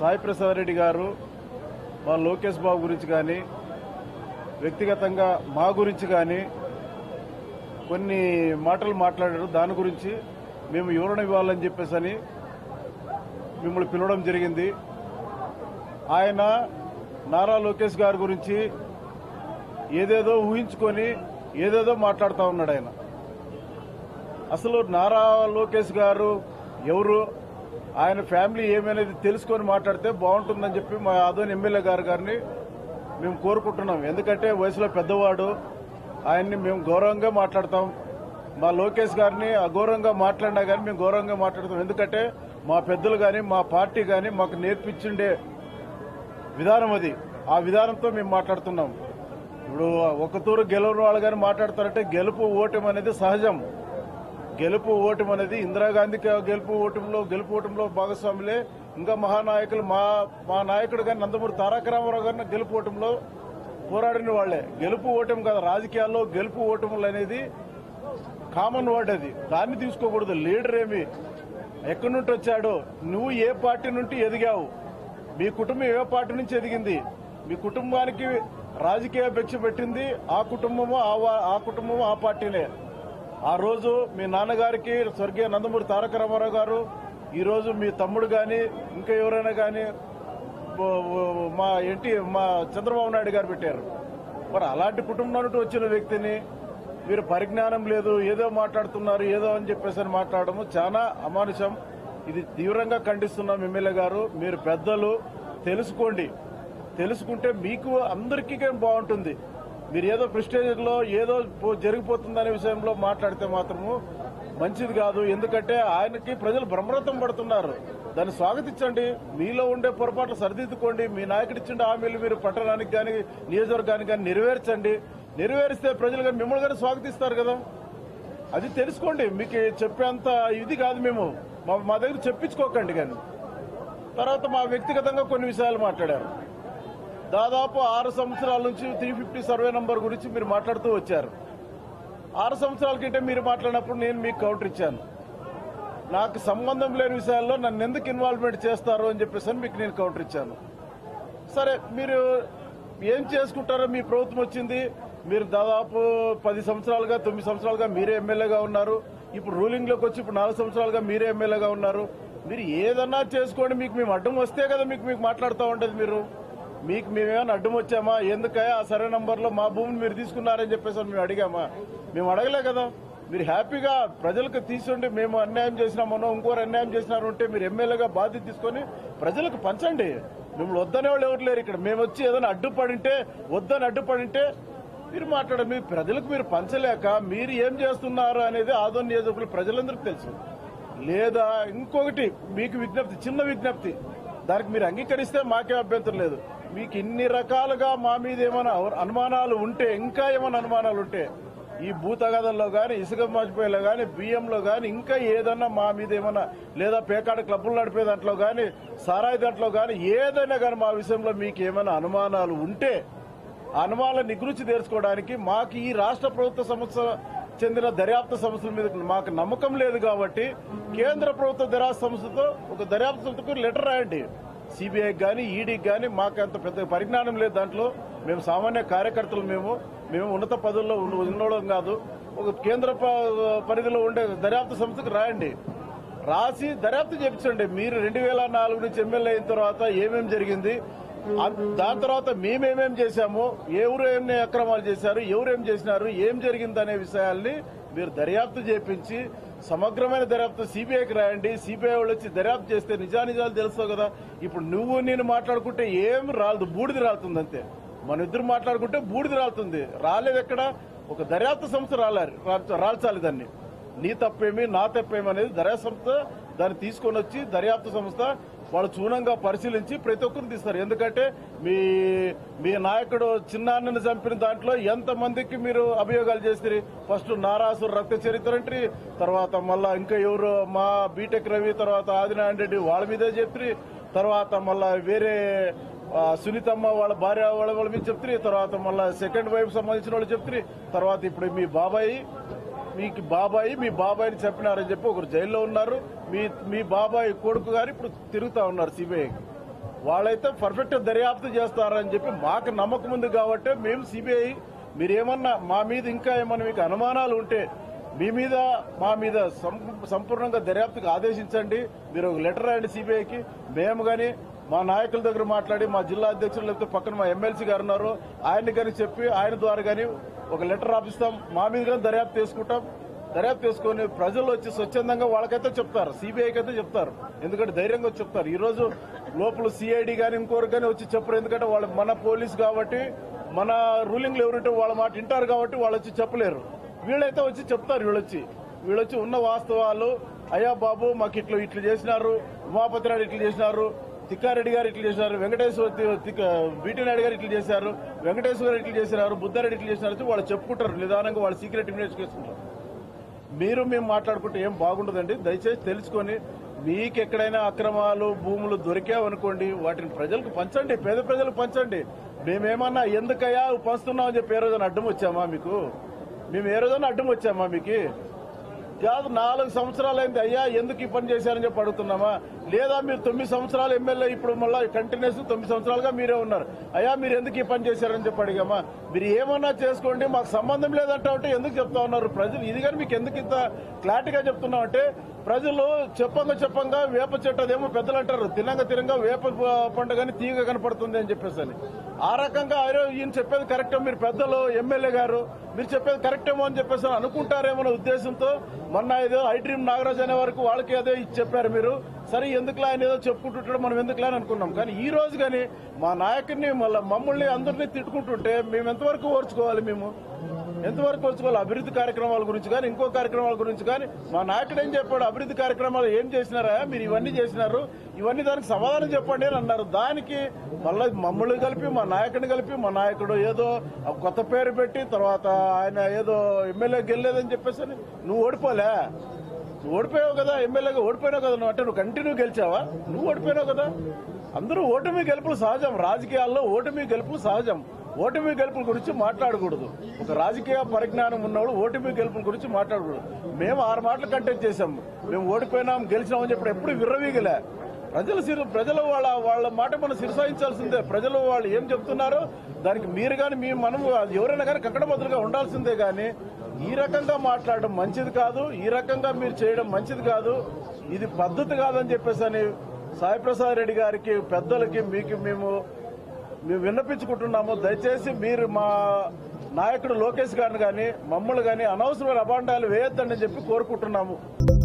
సాయి ప్రసాద్ రెడ్డి గారు మా లోకేష్ బాబు గురించి కానీ వ్యక్తిగతంగా మా గురించి కానీ కొన్ని మాటలు మాట్లాడారు దాని గురించి మేము వివరణ ఇవ్వాలని చెప్పేసి అని మిమ్మల్ని పిలవడం జరిగింది ఆయన నారా లోకేష్ గారి గురించి ఏదేదో ఊహించుకొని ఏదేదో మాట్లాడుతూ ఉన్నాడు ఆయన అసలు నారా లోకేష్ గారు ఎవరు ఆయన ఫ్యామిలీ ఏమనేది తెలుసుకొని మాట్లాడితే బాగుంటుందని చెప్పి మా ఆదోని ఎమ్మెల్యే గారు గారిని మేము కోరుకుంటున్నాం ఎందుకంటే వయసులో పెద్దవాడు ఆయన్ని మేము గౌరవంగా మాట్లాడతాం మా లోకేష్ గారిని అగౌరవంగా మాట్లాడినా కానీ మేము గౌరవంగా మాట్లాడతాం ఎందుకంటే మా పెద్దలు కానీ మా పార్టీ కానీ మాకు నేర్పించిండే విధానం అది ఆ విధానంతో మేము మాట్లాడుతున్నాం ఇప్పుడు ఒక తూరు గెలవని వాళ్ళు కానీ మాట్లాడతారంటే గెలుపు ఓటమి అనేది సహజం గెలుపు ఓటమి అనేది ఇందిరాగాంధీ గెలుపు ఓటమిలో గెలుపు ఓటమిలో భాగస్వాములే ఇంకా మహానాయకులు మా మా నాయకుడు కానీ నందమూరి తారక రామారావు గారిని గెలుపు ఓటమిలో పోరాడిన వాళ్లే గెలుపు ఓటమి కాదు రాజకీయాల్లో గెలుపు ఓటములు అనేది కామన్ వర్డ్ అది దాన్ని తీసుకోకూడదు లీడర్ ఏమి ఎక్కడి నుండి వచ్చాడో నువ్వు ఏ పార్టీ నుండి ఎదిగావు మీ కుటుంబం ఏ పార్టీ నుంచి ఎదిగింది మీ కుటుంబానికి రాజకీయ భిక్ష పెట్టింది ఆ కుటుంబము ఆ వా- ఆ కుటుంబము ఆ పార్టీనే ఆ రోజు మీ నాన్నగారికి స్వర్గీయ నందమూరి తారక రామారావు గారు ఈ రోజు మీ తమ్ముడు గాని ఇంకా ఎవరైనా గాని బ- బ- మా ఎన్టీ మా చంద్రబాబు నాయుడు గారు పెట్టారు మరి అలాంటి కుటుంబం నుండి వచ్చిన వ్యక్తిని మీరు పరిజ్ఞానం లేదు ఏదో మాట్లాడుతున్నారు ఏదో అని చెప్పేసి అని మాట్లాడము చాలా అమానుషం ఇది తీవ్రంగా ఖండిస్తున్నాం ఎమ్మెల్యే గారు మీరు పెద్దలు తెలుసుకోండి తెలుసుకుంటే మీకు అందరికీ బాగుంటుంది మీరు ఏదో ప్రెస్టేజ్ లో ఏదో పో- జరిగిపోతుందనే విషయంలో మాట్లాడితే మాత్రము మంచిది కాదు ఎందుకంటే ఆయనకి ప్రజలు బ్రహ్మరథం పడుతున్నారు దాన్ని స్వాగతించండి మీలో ఉండే పొరపాట్లు సరిదిద్దుకోండి మీ నాయకుడు ఇచ్చిన హామీలు మీరు పట్టణానికి కానీ నియోజకవర్గానికి కానీ నెరవేర్చండి నెరవేరిస్తే ప్రజలు కానీ మిమ్మల్ని కానీ స్వాగతిస్తారు కదా అది తెలుసుకోండి మీకు చెప్పేంత ఇది కాదు మేము మా మా దగ్గర చెప్పించుకోకండి కానీ తర్వాత మా వ్యక్తిగతంగా కొన్ని విషయాలు మాట్లాడారు దాదాపు ఆరు సంవత్సరాల నుంచి త్రీ ఫిఫ్టీ సర్వే నంబర్ గురించి మీరు మాట్లాడుతూ వచ్చారు ఆరు సంవత్సరాల క్రితే మీరు మాట్లాడినప్పుడు నేను మీకు కౌంటర్ ఇచ్చాను నాకు సంబంధం లేని విషయాల్లో నన్ను ఎందుకు ఇన్వాల్వ్మెంట్ చేస్తారు అని చెప్పేసి అని మీకు నేను కౌంటర్ ఇచ్చాను సరే మీరు ఏం చేసుకుంటారో మీ ప్రభుత్వం వచ్చింది మీరు దాదాపు పది సంవత్సరాలుగా తొమ్మిది సంవత్సరాలుగా మీరే ఎమ్మెల్యేగా ఉన్నారు ఇప్పుడు రూలింగ్ లోకి వచ్చి ఇప్పుడు నాలుగు సంవత్సరాలుగా మీరే ఎమ్మెల్యేగా ఉన్నారు మీరు ఏదన్నా చేసుకోండి మీకు మేము అడ్డం వస్తే కదా మీకు మీకు మాట్లాడుతూ ఉండేది మీరు మీకు మేమేమైనా అడ్డం వచ్చామా ఎందుకయ్యా ఆ సర్వే నంబర్లో మా భూమిని మీరు తీసుకున్నారని చెప్పేసి అని మేము అడిగామా మేము అడగలే కదా మీరు హ్యాపీగా ప్రజలకు తీసుండి మేము అన్యాయం చేసినామనో ఇంకోరు అన్యాయం చేసినారు ఉంటే మీరు ఎమ్మెల్యేగా బాధ్యత తీసుకొని ప్రజలకు పంచండి మిమ్మల్ని వద్దనే వాళ్ళు ఎవరు లేరు ఇక్కడ మేము వచ్చి ఏదైనా అడ్డుపడింటే వద్దని అడ్డుపడింటే మీరు మాట్లాడండి మీ ప్రజలకు మీరు పంచలేక మీరు ఏం చేస్తున్నారు అనేది ఆదోన్ నియోజకులు ప్రజలందరికీ తెలుసు లేదా ఇంకొకటి మీకు విజ్ఞప్తి చిన్న విజ్ఞప్తి దానికి మీరు అంగీకరిస్తే మాకే అభ్యంతరం లేదు మీకు ఇన్ని రకాలుగా మా మీద ఏమైనా అనుమానాలు ఉంటే ఇంకా ఏమైనా అనుమానాలు ఉంటే ఈ భూతగదంలో కానీ ఇసుక మర్చిపోయేలో కానీ బియ్యంలో కానీ ఇంకా ఏదన్నా మా మీద ఏమన్నా లేదా పేకాడ క్లబ్బులు నడిపే దాంట్లో కానీ సారాయి దాంట్లో కానీ ఏదైనా కానీ మా విషయంలో మీకు ఏమైనా అనుమానాలు ఉంటే ఆ అనుమానాల నిగృచి తీర్చుకోవడానికి మాకు ఈ రాష్ట్ర ప్రభుత్వ సంస్థ చెందిన దర్యాప్తు సంస్థల మీద మాకు నమ్మకం లేదు కాబట్టి కేంద్ర ప్రభుత్వ దర్యాప్తు సంస్థతో ఒక దర్యాప్తు సంస్థకు లెటర్ రాయండి సిబిఐకి కానీ ఈడీకి కానీ మాకు అంత పెద్ద పరిజ్ఞానం లేదు దాంట్లో మేము సామాన్య కార్యకర్తలు మేము మేము ఉన్నత పదవుల్లో ఉన్న- ఉన్నోళ్ళం కాదు ఒక కేంద్ర ప- పరిధిలో ఉండే దర్యాప్తు సంస్థకు రాయండి రాసి దర్యాప్తు చేపించండి మీరు రెండు వేల నాలుగు నుంచి ఎమ్మెల్యే అయిన తర్వాత ఏమేం జరిగింది ఆ- దాని తర్వాత మేమేమేం చేశాము ఎవరు ఏమి అక్రమాలు చేశారు ఎవరేం చేసినారు ఏం జరిగింది అనే విషయాల్ని మీరు దర్యాప్తు చేపించి సమగ్రమైన దర్యాప్తు సిబిఐకి రాయండి సిబిఐ వాళ్ళు వచ్చి దర్యాప్తు చేస్తే నిజానిజాలు తెలుస్తావు కదా ఇప్పుడు నువ్వు నేను మాట్లాడుకుంటే ఏం రాలదు బూడిది రాలుతుంది అంతే మన ఇద్దరు మాట్లాడుకుంటే బూడిది రాలుతుంది రాలేదు ఎక్కడ ఒక దర్యాప్తు సంస్థ రాలారు రాల్చ- రాల్చాలి దాన్ని నీ తప్పేమి నా తప్పేమి అనేది దర్యాప్తు సంస్థ దాన్ని తీసుకొని వచ్చి దర్యాప్తు సంస్థ వాళ్ళు చూనంగా పరిశీలించి ప్రతి ఒక్కరిని తీస్తారు ఎందుకంటే మీ మీ నాయకుడు చిన్నాన్నని చంపిన దాంట్లో ఎంత మందికి మీరు అభియోగాలు చేస్తారు ఫస్ట్ నారాసురు రక్త చరిత్ర అంటే తర్వాత మళ్ళా ఇంకా ఎవరు మా బీటెక్ రవి తర్వాత ఆదినారాయణ రెడ్డి వాళ్ళ మీదే చెప్పి తర్వాత మళ్ళా వేరే ఆ, సునీతమ్మ వాళ్ళ భార్య వాళ్ళ వాళ్ళ మీద చెప్తారు తర్వాత మళ్ళా సెకండ్ వైఫ్ సంబంధించిన వాళ్ళు చెప్తారు తర్వాత ఇప్పుడు మీ బాబాయి మీకు బాబాయి మీ బాబాయిని చెప్పినారని చెప్పి ఒకరు జైల్లో ఉన్నారు మీ మీ బాబాయ్ కొడుకు గారు ఇప్పుడు తిరుగుతా ఉన్నారు సిబిఐకి వాళ్ళైతే పర్ఫెక్ట్ దర్యాప్తు చేస్తారని చెప్పి మాకు నమ్మకం ఉంది కాబట్టి మేము సిబిఐ మీరేమన్నా మా మీద ఇంకా ఏమన్నా మీకు అనుమానాలు ఉంటే మీ మీద మా మీద సం- సంపూర్ణంగా దర్యాప్తుకు ఆదేశించండి మీరు ఒక లెటర్ రాయండి సిబిఐకి మేము కానీ మా నాయకుల దగ్గర మాట్లాడి మా జిల్లా అధ్యక్షులు లేకపోతే పక్కన మా ఎమ్మెల్సీ గారు ఉన్నారు ఆయన్ని కానీ చెప్పి ఆయన ద్వారా కానీ ఒక లెటర్ రాపిస్తాం మా మీద కానీ దర్యాప్తు చేసుకుంటాం దర్యాప్తు చేసుకొని ప్రజలు వచ్చి స్వచ్ఛందంగా వాళ్ళకైతే చెప్తారు సిబిఐకి అయితే చెప్తారు ఎందుకంటే ధైర్యంగా వచ్చి చెప్తారు ఈ రోజు లోపల సిఐడి కానీ ఇంకోరు కానీ వచ్చి చెప్పరు ఎందుకంటే వాళ్ళు మన పోలీస్ కాబట్టి మన రూలింగ్లు ఎవరుంటే వాళ్ళ మాట వింటారు కాబట్టి వాళ్ళు వచ్చి చెప్పలేరు వీళ్ళైతే వచ్చి చెప్తారు వీళ్ళొచ్చి వీళ్ళొచ్చి ఉన్న వాస్తవాలు అయ్యా బాబు మాకు ఇట్లా ఇట్లా చేసినారు ఉమాపతి నాయుడు ఇట్లా చేసినారు తిక్కారెడ్డి గారు ఇట్లా చేశారు వెంకటేశ్వర తి- తిక్క- బీటీ నాయుడు గారు ఇట్లా చేశారు వెంకటేశ్వర గారు ఇట్లా చేశారు బుద్ధారెడ్డి ఇట్లా చేసినారు అని వాళ్ళు చెప్పుకుంటారు నిదానంగా వాళ్ళు సీక్రెట్ ఇన్వెస్టిగేషన్ మీరు మేము మాట్లాడుకుంటే ఏం బాగుండదండి దయచేసి తెలుసుకొని మీకు ఎక్కడైనా అక్రమాలు భూములు దొరికావనుకోండి వాటిని ప్రజలకు పంచండి పేద ప్రజలకు పంచండి మేమేమన్నా ఎందుకయ్యా పంచుతున్నామని చెప్పి ఏ రోజున అడ్డం వచ్చామా మీకు మేము ఏ రోజున అడ్డం వచ్చామా మీకు కాదు నాలుగు సంవత్సరాలైంది అయ్యా ఎందుకు ఈ పని చేశారని చెప్పి అడుగుతున్నామా లేదా మీరు తొమ్మిది సంవత్సరాలు ఎమ్మెల్యే ఇప్పుడు మళ్ళీ కంటిన్యూస్ తొమ్మిది సంవత్సరాలుగా మీరే ఉన్నారు అయ్యా మీరు ఎందుకు ఈ పని చేశారని చెప్పి అడిగామా మీరు ఏమన్నా చేసుకోండి మాకు సంబంధం లేదంటా ఉంటే ఎందుకు చెప్తా ఉన్నారు ప్రజలు ఇది కానీ మీకు ఎందుకు ఇంత క్లారిటీగా చెప్తున్నాం అంటే ప్రజలు చెప్పంగా చెప్పంగా వేప చెట్టు అదేమో పెద్దలు అంటారు తినంగా తినంగా వేప పండుగని తీగ కనపడుతుంది అని చెప్పేసి అని ఆ రకంగా అరే ఈయన చెప్పేది కరెక్టే మీరు పెద్దలు ఎమ్మెల్యే గారు మీరు చెప్పేది కరెక్టేమో అని చెప్పేసి అని అనుకుంటారేమో అనే ఉద్దేశంతో మొన్న ఏదో ఐ డ్రీమ్ నాగరాజ్ అనే వరకు వాళ్ళకి ఏదో ఇచ్చి చెప్పారు మీరు సరే ఎందుకులా ఆయన ఏదో చెప్పుకుంటుంటాడు మనం ఎందుకులా అని అనుకున్నాం కానీ ఈ రోజు కానీ మా నాయకుడిని మళ్ళీ మమ్మల్ని అందరినీ తిట్టుకుంటుంటే మేము ఎంతవరకు ఓర్చుకోవాలి మేము ఎంతవరకు ఓర్చుకోవాలి అభివృద్ధి కార్యక్రమాల గురించి కానీ ఇంకో కార్యక్రమాల గురించి కానీ మా నాయకుడు ఏం చెప్పాడు అభివృద్ధి కార్యక్రమాలు ఏం చేసినారా మీరు ఇవన్నీ చేసినారు ఇవన్నీ దానికి సమాధానం చెప్పండి అని అన్నారు దానికి మళ్ళీ మమ్మల్ని కలిపి మా నాయకుడిని కలిపి మా నాయకుడు ఏదో ఒక కొత్త పేరు పెట్టి తర్వాత ఆయన ఏదో ఎమ్మెల్యే గెలలేదని చెప్పేసి అని నువ్వు ఓడిపోలే నువ్వు ఓడిపోయావు కదా ఎమ్మెల్యేగా ఓడిపోయినావు కదా నువ్వు అంటే నువ్వు కంటిన్యూ గెలిచావా నువ్వు ఓడిపోయినావు కదా అందరూ ఓటమి గెలుపులు సహజం రాజకీయాల్లో ఓటమి గెలుపులు సహజం ఓటమి గెలుపుల గురించి మాట్లాడకూడదు ఒక రాజకీయ పరిజ్ఞానం ఉన్నవాడు ఓటమి గెలుపుల గురించి మాట్లాడకూడదు మేము ఆరు మాటలు కంటెక్ట్ చేశాం మేము ఓడిపోయినాం గెలిచినామని చెప్పి ఎప్పుడు విర్రవీగలే ప్రజలు సిరు ప్రజలు వాళ్ళ వాళ్ళ మాట మనం శిరసాయించాల్సిందే ప్రజలు వాళ్ళు ఏం చెప్తున్నారో దానికి మీరు కానీ మీ మనం ఎవరైనా కానీ కక్కడబద్దులుగా ఉండాల్సిందే కానీ ఈ రకంగా మాట్లాడడం మంచిది కాదు ఈ రకంగా మీరు చేయడం మంచిది కాదు ఇది పద్ధతి కాదని చెప్పేసి అని సాయిప్రసాద్ రెడ్డి గారికి పెద్దలకి మీకు మేము మేము విన్నపించుకుంటున్నాము దయచేసి మీరు మా నాయకుడు లోకేష్ గారిని కానీ మమ్మల్ని కానీ అనవసరమైన అభాండాలు వేయొద్దని చెప్పి కోరుకుంటున్నాము